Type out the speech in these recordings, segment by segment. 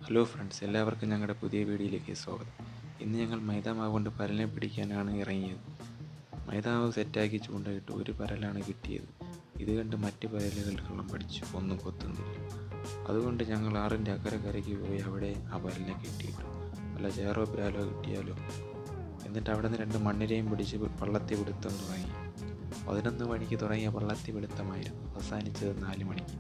hello friends എല്ലാവർക്കും ഞങ്ങളുടെ പുതിയ വീഡിയോയിലേക്ക് സ്വാഗതം ഇന്ന് ഞങ്ങൾ മൈദാമാവ് കൊണ്ട് പരലിനെ പിടിക്കാനാണ് ഇറങ്ങിയത് മൈദാമാവ് സെറ്റാക്കി ചൂണ്ടയിട്ട് ഒരു പരലാണ് കിട്ടിയത് ഇത് കണ്ട് മറ്റ് പരലുകൾക്കെല്ലാം പഠിച്ചു ഒന്നും കൊത്തുന്നില്ല അതുകൊണ്ട് ഞങ്ങൾ ആറിൻ്റെ അക്കരെ കരയ്ക്ക് പോയി അവിടെ ആ പരലിനെ കിട്ടിയിട്ടു വല്ല ചേറോ ബ്രാലോ കിട്ടിയാലോ എന്നിട്ട് അവിടെ നിന്ന് രണ്ട് മണ്ണിരയും പിടിച്ച് വള്ളത്തി പിടുത്തം തുടങ്ങി പതിനൊന്ന് മണിക്ക് തുടങ്ങിയ വള്ളത്തി പിടുത്തമായിരുന്നു അവസാനിച്ചത് നാല് മണിക്ക്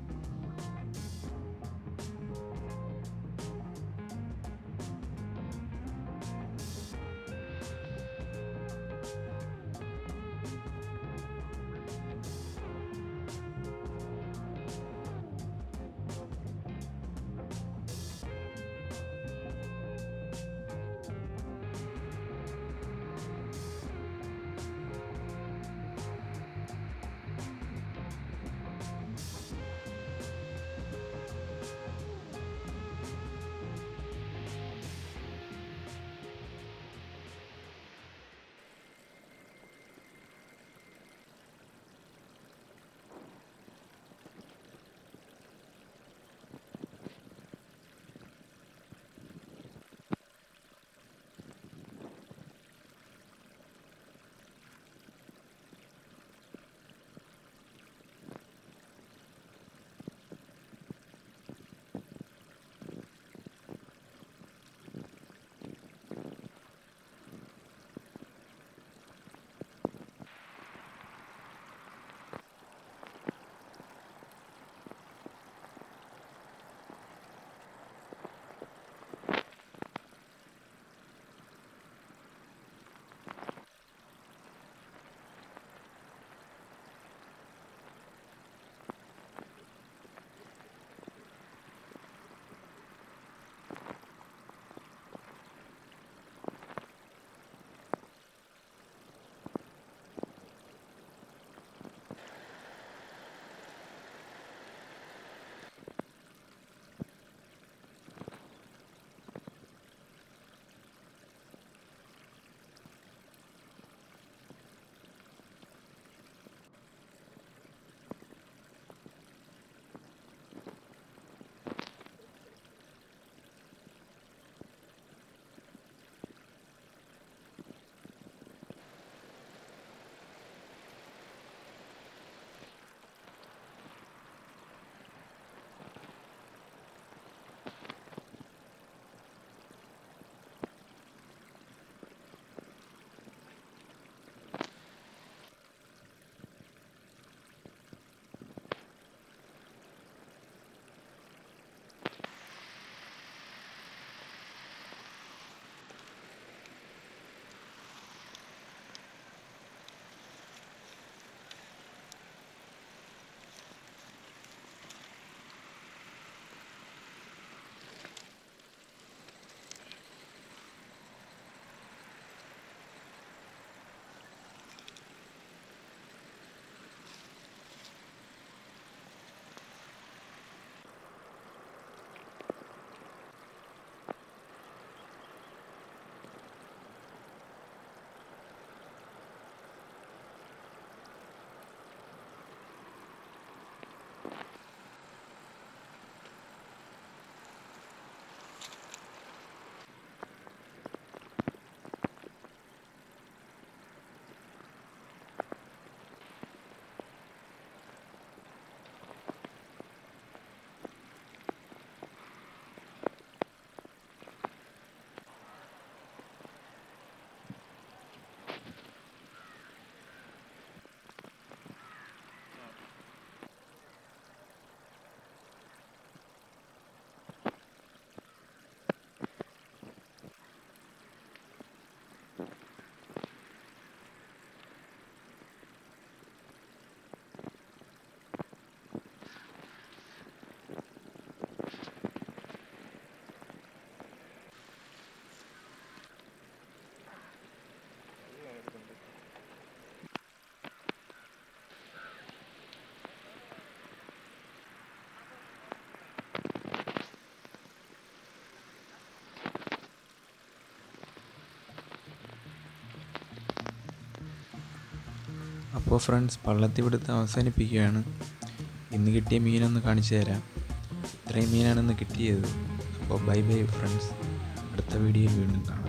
അപ്പോൾ ഫ്രണ്ട്സ് പള്ളത്തി പിടുത്തം അവസാനിപ്പിക്കുകയാണ് ഇന്ന് കിട്ടിയ മീനൊന്ന് കാണിച്ചു തരാം ഇത്രയും മീനാണ് ഇന്ന് കിട്ടിയത് അപ്പോൾ ബൈ ബൈ ഫ്രണ്ട്സ് അടുത്ത വീഡിയോയിൽ വീണ്ടും കാണാം